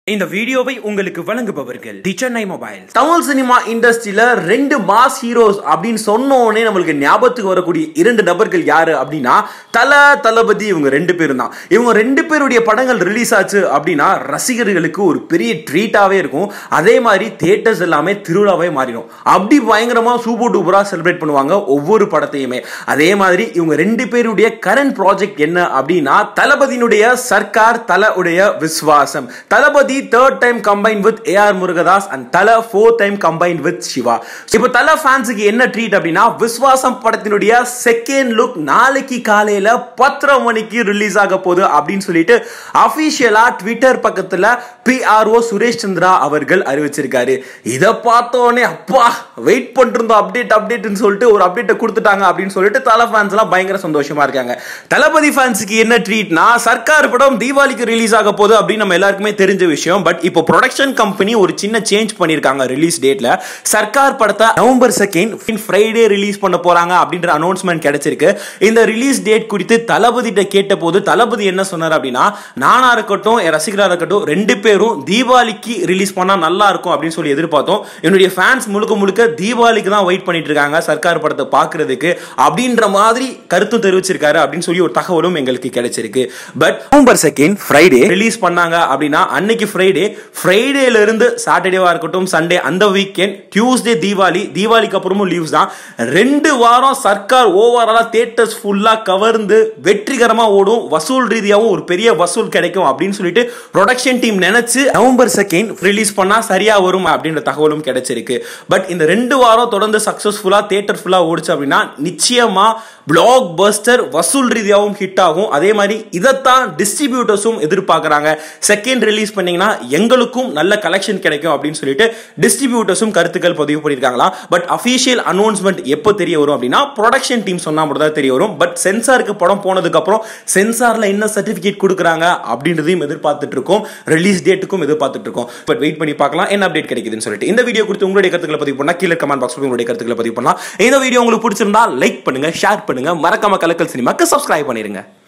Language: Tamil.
இந்த வீடியோவை உங்களுக்கு வழங்குபவர்கள் the Chennai mobile Tamil cinema இண்டஸ்ட்ரியில ரெண்டு மாஸ் ஹீரோஸ் அப்படின்னு சொன்னோடனே நம்மளுக்கு ஞாபகத்துக்கு வரக்கூடிய இரண்டு நபர்கள் யாரு அப்படின்னா தல தளபதி இவங்க ரெண்டு பேரும் தான் இவங்க ரெண்டு பேருடைய படங்கள் ரிலீஸ் ஆச்சு அப்படின்னா ரசிகர்களுக்கு ஒரு பெரிய ட்ரீட்டாவே இருக்கும் அதே மாதிரி தியேட்டர்ஸ் எல்லாமே திருவிழாவே மாறிடும் அப்படி பயங்கரமா சூப்பர் டூப்பரா செலிப்ரேட் பண்ணுவாங்க ஒவ்வொரு படத்தையுமே அதே மாதிரி இவங்க ரெண்டு பேருடைய கரண்ட் ப்ராஜெக்ட் என்ன அப்படின்னா தளபதியினுடைய சர்க்கார் தல உடைய Viswasam Thalapathy third time combine with AR Murugadoss and Thala fourth time combine with Siva இப்போ தல ஃபேன்ஸுக்கு என்ன ட்ரீட் அப்படின்னா விஸ்வாசம் படத்தினுடைய செகண்ட் லுக் நாளைக்கு காலையில பத்தரை மணிக்கு ரிலீஸ் ஆக போகுது அப்படின்னு சொல்லிட்டு அபிஷியலா ட்விட்டர் பக்கத்துல பிஆர்ஓ சுரேஷ் சந்திரா அவர்கள் அறிவிச்சிருக்காரு இதை பார்த்தோன்னே அப்பா வெயிட் பண்ணிருந்தோம் அப்டேட் அப்டேட்னு சொல்லிட்டு ஒரு அப்டேட்டை கொடுத்துட்டாங்க அப்படின்னு சொல்லிட்டு தல ஃபேன்ஸ் எல்லாம் பயங்கர சந்தோஷமா இருக்காங்க தளபதி ஃபேன்ஸுக்கு என்ன ட்ரீட்னா சர்க்கார் படம் தீபாவளிக்கு ரிலீஸ் ஆக போகுது அப்படின்னு நம்ம எல்லாருக்குமே தெரிஞ்ச விஷயம் பட் இப்போ ப்ரொடக்ஷன் கம்பெனி ஒரு சின்ன சேஞ்ச் பண்ணியிருக்காங்க ரிலீஸ் டேட்ல சர்க்கார் படத்தை நவம்பர் செகண்ட் ஃப்ரைடே ரிலீஸ் பண்ண போறாங்க அப்படின்ற அனௌன்ஸ்மெண்ட் கிடைச்சிருக்கு இந்த ரிலீஸ் டேட் குறித்து தளபதிட்ட கேட்ட போது தளபதி என்ன சொன்னார் அப்படின்னா நானா இருக்கட்டும் என் ரசிகரா இருக்கட்டும் ரெண்டு பேரும் தீபாவளிக்கு ரிலீஸ் பண்ணா நல்லா இருக்கும் அப்படின்னு சொல்லி எதிர்பார்த்தோம் என்னுடைய ஃபேன்ஸ் முழுக்க முழுக்க தீபாவளிக்கு தான் வெயிட் பண்ணிட்டு இருக்காங்க சர்க்கார் படத்தை பார்க்கிறதுக்கு அப்படின்ற மாதிரி கருத்து தெரிவிச்சிருக்காரு அப்படின்னு சொல்லி ஒரு தகவலும் எங்களுக்கு கிடைச்சிருக்கு but November second Friday release பண்ணாங்க அப்படின்னா அன்னைக்கு ஃப்ரைடே ஃப்ரைடேல இருந்து சாட்டர்டேவா இருக்கட்டும் சண்டே அந்த வீக்கெண்ட் டியூஸ்டே தீபாவளி தீபாவளிக்கு அப்புறமும் லீவ்ஸ் தான் ரெண்டு வாரம் சர்க்கார் ஓவராலா தியேட்டர்ஸ் ஃபுல்லா கவர்ந்து வெற்றிகரமா ஓடும் வசூல் ரீதியாகவும் ஒரு பெரிய வசூல் கிடைக்கும் அப்படின்னு சொல்லிட்டு ப்ரொடக்ஷன் டீம் நினைச்சு நவம்பர் செகண்ட் ரிலீஸ் பண்ணா சரியா வரும் அப்படின்ற தகவலும் கிடைச்சிருக்கு பட் இந்த ரெண்டு வாரம் தொடர்ந்து சக்சஸ்ஃபுல்லா தியேட்டர் ஃபுல்லா ஓடிச்சு அப்படின்னா நிச்சயமா பிளாக் பஸ்டர் வசூல் ரீதியாகவும் ஹிட் ஆகும் அதே மாதிரி இதைத்தான் டிஸ்ட்ரிபியூட்டர்ஸும் எதிர்பார்க்குறாங்க செகண்ட் ரிலீஸ் பண்ணீங்கன்னா எங்களுக்கும் நல்ல கலெக்ஷன் கிடைக்கும் அப்படின்னு சொல்லிட்டு டிஸ்ட்ரிபியூட்டர்ஸும் கருத்துக்கள் பதிவு பண்ணியிருக்காங்களா பட் அஃபீஷியல் அனௌன்ஸ்மெண்ட் எப்போ தெரிய வரும் அப்படின்னா ப்ரொடக்ஷன் டீம் சொன்னா மட்டும் தான் தெரிய வரும் பட் சென்சாருக்கு படம் போனதுக்கு அப்புறம் சென்சார்ல என்ன சர்டிபிகேட் கொடுக்குறாங்க அப்படின்றதையும் எதிர்பார்த்துட்டு இருக்கோம் ரிலீஸ் டேட்டுக்கும் எதிர்பார்த்துட்டு இருக்கோம் பட் வெயிட் பண்ணி பார்க்கலாம் என்ன அப்டேட் கிடைக்குதுன்னு சொல்லிட்டு இந்த வீடியோ குறித்து உங்களுடைய கருத்துக்களை பதிவு பண்ணா கீழே கமெண்ட் பாக்ஸ் உங்களுடைய கருத்துக்களை பதிவு பண்ணலாம் இந்த வீடியோ உங்களுக்கு பிடிச்சிருந்தா லைக் பண்ணுங்க ஷேர் பண்ணுங்க மறக்காம கலக்கல் சினிமாக்கு சப்ஸ்கிரைப் பண்ணிருங்க